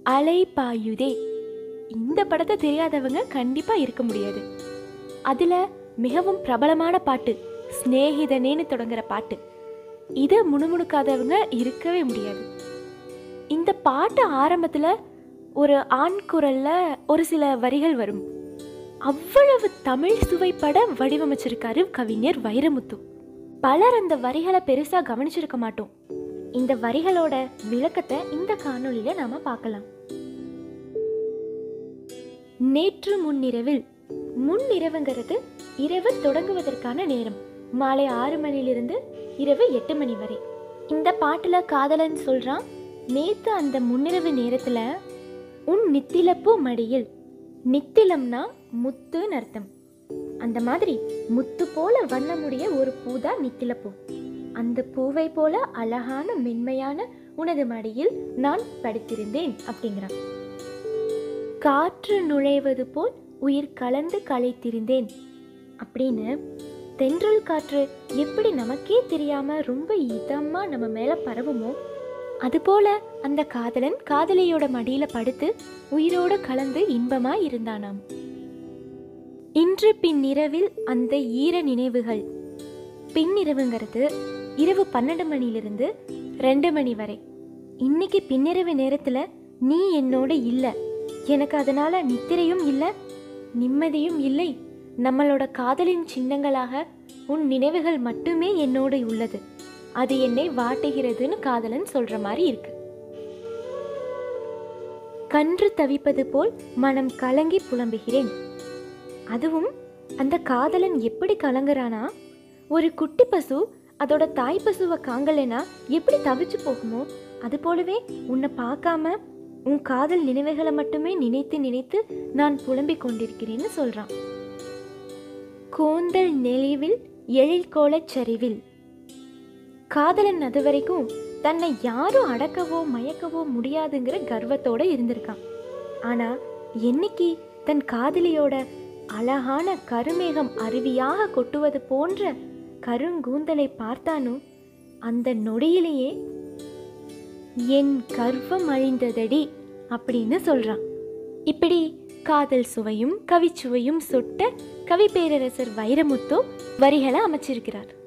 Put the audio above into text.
அலை பாயுதே இந்த படத்தை தெரியாதவங்க கண்டிப்பா இருக்க முடியாது அதுல மிகவும் பிரபலமான பாட்டு சிநேகிதனேன்னு தொடங்குற பாட்டு இதை முணுமுணுக்காதவங்க இருக்கவே முடியாது இந்த பாட்டு ஆரம்பத்துல ஒரு ஆண் குரல்ல ஒரு சில வரிகள் வரும் அவ்வளவு தமிழ் சுவைப்பட வடிவமைச்சிருக்காரு கவிஞர் வைரமுத்து பலர் அந்த வரிகளை பெருசா கவனிச்சிருக்க மாட்டோம் இந்த வரிகளோட விளக்கத்தை இந்த காணொளியில நாம பார்க்கலாம் நேற்று முன்னிரவில் முன்னிரவுங்கிறது இரவு தொடங்குவதற்கான நேரம் மாலை ஆறு மணிலிருந்து இரவு எட்டு மணி வரை இந்த பாட்டுல காதலன் சொல்றான் நேத்து அந்த முன்னிரவு நேரத்துல உன் நித்திலப்பூ மடியில் நித்திலம்னா முத்துன்னு அர்த்தம் அந்த மாதிரி முத்து போல வண்ணமுடைய ஒரு பூ தான் நித்திலப்பூ அந்த பூவை போல அழகான மென்மையான உனது மடியில் நான் படுத்திருந்தேன் அப்படிங்கிறான் காற்று நுழைவது போல் உயிர் கலந்து களைத்திருந்தேன் அப்படின்னு தென்றல் காற்று எப்படி நமக்கே தெரியாம ரொம்ப இதமா நம்ம மேல பரவுமோ அதுபோல அந்த காதலன் காதலியோட மடியில படுத்து உயிரோட கலந்து இன்பமா இருந்தானாம் இன்று பின்னிரவில் அந்த ஈர நினைவுகள் பின்னிரவுங்கிறது இரவு பன்னெண்டு மணிலிருந்து ரெண்டு மணி வரை இன்னைக்கு பின்னிரவு நேரத்துல நீ என்னோட இல்ல எனக்கு அதனால நித்திரையும் இல்ல நிம்மதியும் இல்லை நம்மளோட காதலின் சின்னங்களாக உன் நினைவுகள் மட்டுமே என்னோடு உள்ளது அது என்னை வாட்டுகிறதுன்னு காதலன் சொல்ற மாதிரி இருக்கு கன்று தவிப்பது போல் மனம் கலங்கி புலம்புகிறேன் அதுவும் அந்த காதலன் எப்படி கலங்குறானா ஒரு குட்டி பசு அதோட தாய் பசுவை காங்கலைனா எப்படி தவிச்சு போகுமோ அது போலவே உன்னை பார்க்காம உன் காதல் நினைவுகளை மட்டுமே நினைத்து நினைத்து நான் புலம்பிக் கொண்டிருக்கிறேன்னு சொல்றான் கோந்தல் நெளிவில் எழில்கோலச் சரிவில் காதலன் அது வரைக்கும் தன்னை யாரும் அடக்கவோ மயக்கவோ முடியாதுங்கிற கர்வத்தோட இருந்திருக்கான் ஆனா என்னைக்கு தன் காதலியோட அழகான கருமேகம் அருவியாக கொட்டுவது போன்ற கருங்கூந்தலை பார்த்தானோ அந்த நொடியிலேயே என் கர்வம் அழிந்ததடி அப்படின்னு சொல்றான் இப்படி காதல் சுவையும் கவிச்சுவையும் சொட்ட கவி பேரரசர் வைரமுத்து வரிகளை அமைச்சிருக்கிறார்